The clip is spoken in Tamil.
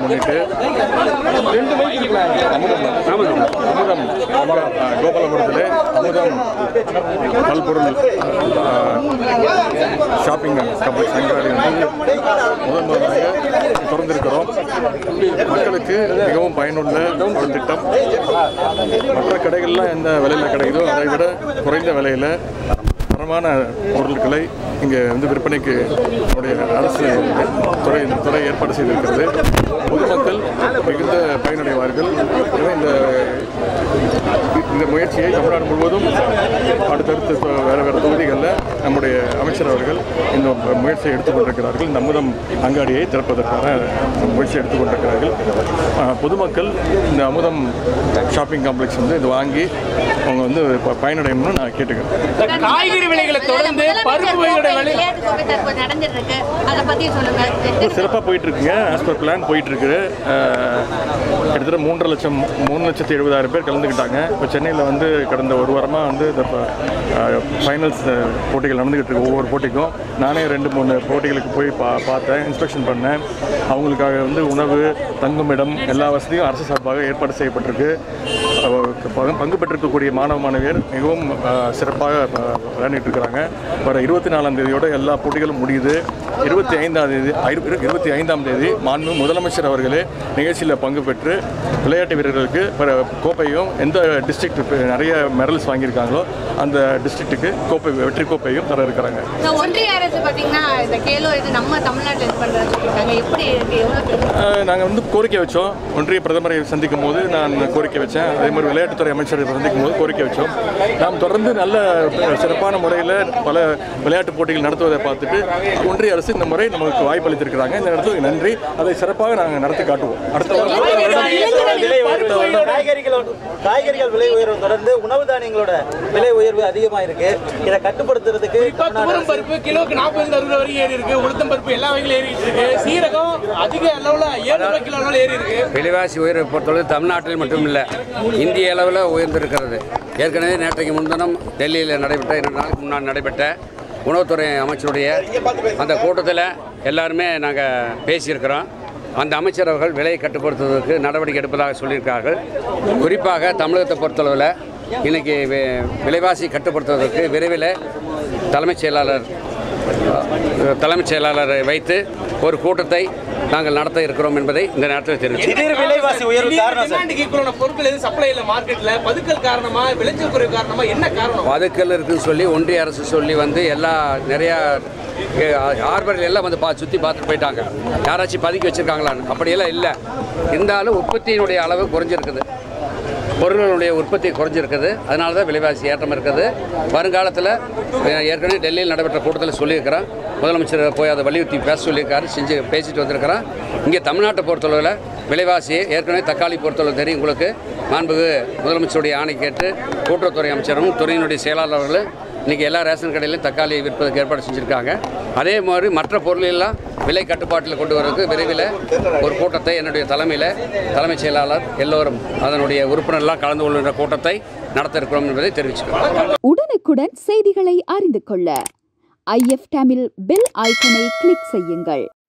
முன்னிட்டு அமுதம் அமுதம் அமுதம் ஆ, கோபாலபுரத்தில் அமுதம் பல்பொருள் ஆ, ஷாப்பிங் காம்ப்ளெக்ஸ் அங்காடி வந்து முதன் முதலாக திறந்திருக்கிறோம் மக்களுக்கு மிகவும் பயனுள்ள ஒரு திட்டம் மற்ற கடைகள்லாம் எந்த விலையில் கிடைக்குதோ அதை விட குறைந்த விலையில் தரமான பொருட்களை இங்கே வந்து விற்பனைக்கு நம்முடைய அரசு துறை இந்த துறை ஏற்பாடு செய்திருக்கிறது பொதுமக்கள் மிகுந்த பயனடைவார்கள் எனவே இந்த இந்த முயற்சியை தமிழ்நாடு முழுவதும் அடுத்தடுத்து தொ- வேறு வேறு தொகுதிகளில் நம்முடைய அமைச்சர் அவர்கள் இந்த முயற்சியை எடுத்துக்கொண்டிருக்கிறார்கள் இந்த அமுதம் அங்காடியை திறப்பதற்கான முயற்சி எடுத்துக்கொண்டிருக்கிறார்கள் ஆஹ், பொதுமக்கள் இந்த அமுதம் ஷாப்பிங் காம்ப்ளெக்ஸ் வந்து இது வாங்கி அவங்க வந்து ப- பயனடையணும்னு நான் கேட்டுக்கிறேன் காய்கறி விலைகளை தொடர்ந்து பருப்பு வகையோட விலை விளையாட்டு கோப்பை தற்போது நடந்துட்டு இருக்கு அதை பத்தி சொல்லுங்க சிறப்பாக போயிட்டு இருக்குங்க ஆஸ் பர் பிளான் போயிட்டு இருக்கு அஹ், கிட்டத்தட்ட மூன்றரை லட்சம் மூணு லட்சத்தி எழுபதாயிரம் பேர் கலந்துக்கிட்டாங்க இப்போ சென்னையில் வந்து கடந்த ஒரு வாரமாக வந்து இந்த ஃபைனல்ஸ் போட்டிகள் நடந்துக்கிட்டு இருக்கு ஒவ்வொரு போட்டிக்கும் நானே ரெண்டு மூணு போட்டிகளுக்கு போய் பா பார்த்தேன் இன்ஸ்பெக்ஷன் பண்ணேன் அவங்களுக்காக வந்து உணவு தங்குமிடம் எல்லா வசதியும் அரசு சார்பாக ஏற்பாடு செய்யப்பட்டிருக்கு அஹ், பங்கு- பங்கு பெற்றிருக்கக்கூடிய மாணவ மாணவியர் மிகவும் அஹ், சிறப்பாக அஹ், விளையாடிட்டு இருக்கிறாங்க வர இருபத்தி நாலாம் தேதியோட எல்லா போட்டிகளும் முடியுது இருபத்தி ஐந்தாம் தேதி ஐரு- இருபத்தி ஐந்தாம் தேதி மாண்பு முதலமைச்சர் அவர்களே நிகழ்ச்சியில் பங்கு பெற்று விளையாட்டு வீரர்களுக்கு பிற கோப்பையும் எந்த டிஸ்ட்ரிக்ட் நிறைய மெடல்ஸ் வாங்கியிருக்காங்களோ அந்த டிஸ்ட்ரிக்ட்டுக்கு கோப்பை வெற்றி கோப்பையும் தர இருக்கிறாங்க இந்த ஒன்றிய அரசு பாத்தீங்கன்னா இந்த கேலோ இது நம்ம தமிழ்நாட்டில் இது பண்றது சொல்லியிருக்காங்க எப்படி இருக்கு எவ்வளவு நாங்கள் வந்து கோரிக்கை வச்சோம் ஒன்றிய பிரதமரை சந்திக்கும் போது நான் கோரிக்கை வச்சேன் அதே மாதிரி விளையாட்டுத்துறை அமைச்சரை சந்திக்கும் போது கோரிக்கை வச்சோம் நாம் தொடர்ந்து நல்ல சிறப்பான முறையில் பல விளையாட்டு போட்டிகள் நடத்துவதை பார்த்துட்டு ஒன்றிய அரசு இந்த முறை நமக்கு வாய்ப்பு அளித்திருக்கிறாங்க இந்த இடத்துக்கு நன்றி அதை சிறப்பாக நாங்கள் நடத்தி காட்டுவோம் அடுத்த வருடம் விலை உயர்வு காய்கறிகளோட காய்கறிகள் விலை உயர்வு தொடர்ந்து உணவு தானியங்களோட விலை உயர்வு அதிகமா இருக்கு இதை கட்டுப்படுத்துறதுக்கு இப்ப துவரம் பருப்பு கிலோக்கு நாற்பது அறுபது வரைக்கும் ஏறி இருக்கு உளுத்தம் பருப்பு எல்லா வகையிலும் ஏறிட்டு இருக்கு சீரகம் அதிக அளவுல ஏழு ரூபாய் கிலோ அளவுல ஏறி இருக்கு விலைவாசி உயர்வை பொறுத்தளவு தமிழ்நாட்டில் மட்டும் இல்லை இந்திய அளவில் உயர்ந்திருக்கிறது ஏற்கனவே நேற்றைக்கு முன்தினம் டெல்லியில் நடைபெற்ற இரண்டு நாளுக்கு முன்னாடி நடைபெற்ற உணவுத்துறை அமைச்சருடைய அந்த கூட்டத்தில் எல்லாருமே நாங்கள் பேசியிருக்கிறோம் அந்த அமைச்சர் அவர்கள் விலையை கட்டுப்படுத்துவதற்கு நடவடிக்கை எடுப்பதாக சொல்லியிருக்கார்கள் குறிப்பாக தமிழகத்தை பொறுத்தளவில் இன்னைக்கு வி- விலைவாசி கட்டுப்படுத்துவதற்கு விரைவில் தலைமைச் செயலாளர் தலைமைச் செயலாளரை வைத்து ஒரு கூட்டத்தை நாங்கள் நடத்த இருக்கிறோம் என்பதை இந்த நேரத்தில் தெரிவித்து திடீர் விலைவாசி உயர்வு காரணம் சார் டிமாண்டுக்கு ஈக்குவலான பொருட்கள் எதுவும் சப்ளை இல்லை மார்க்கெட்ல பதுக்கல் காரணமா விளைச்சல் குறைவு காரணமா என்ன காரணம் பதுக்கல் இருக்குன்னு சொல்லி ஒன்றிய அரசு சொல்லி வந்து எல்லா நிறையா ஹார்பரில் எல்லாம் வந்து பா சுற்றி பார்த்துட்டு போயிட்டாங்க யாராச்சும் பதுக்கி வச்சுருக்காங்களான்னு அப்படியெல்லாம் இல்லை இருந்தாலும் உற்பத்தியினுடைய அளவு குறைஞ்சிருக்குது பொருள்களுடைய உற்பத்தி குறைஞ்சிருக்குது அதனால தான் விலைவாசி ஏற்றம் இருக்குது வருங்காலத்தில் அஹ், ஏற்கனவே டெல்லியில் நடைபெற்ற கூட்டத்தில் சொல்லியிருக்கிறோம் முதலமைச்சர் போய் அதை வலியுறுத்தி பேச சொல்லியிருக்காரு செஞ்சு பேசிட்டு வந்திருக்கிறோம் இங்கே தமிழ்நாட்டை பொறுத்தளவில் விலைவாசி ஏற்கனவே தக்காளி பொறுத்தளவு தெரியும் உங்களுக்கு மாண்புகு முதலமைச்சருடைய ஆணை கேட்டு கூட்டுறவுத்துறை அமைச்சரும் துறையினுடைய செயலாளர்களும் இன்றைக்கி எல்லா ரேஷன் கடையிலும் தக்காளி விற்பதற்கு ஏற்பாடு செஞ்சுருக்காங்க அதே மாதிரி மற்ற பொருளெல்லாம் விலை கட்டுப்பாட்டில் கொண்டு வரதுக்கு விரைவில் ஒரு கூட்டத்தை என்னுடைய தலைமையில் தலைமைச் செயலாளர் எல்லோரும் அதனுடைய உறுப்பினர்லாம் கலந்து கொள்கின்ற கூட்டத்தை நடத்த இருக்கிறோம் என்பதை தெரிவிச்சுக்கிறோம் உடனுக்குடன் செய்திகளை அறிந்து கொள்ள ஐஎஃப் தமிழ் பெல் ஐக்கனை கிளிக் செய்யுங்கள்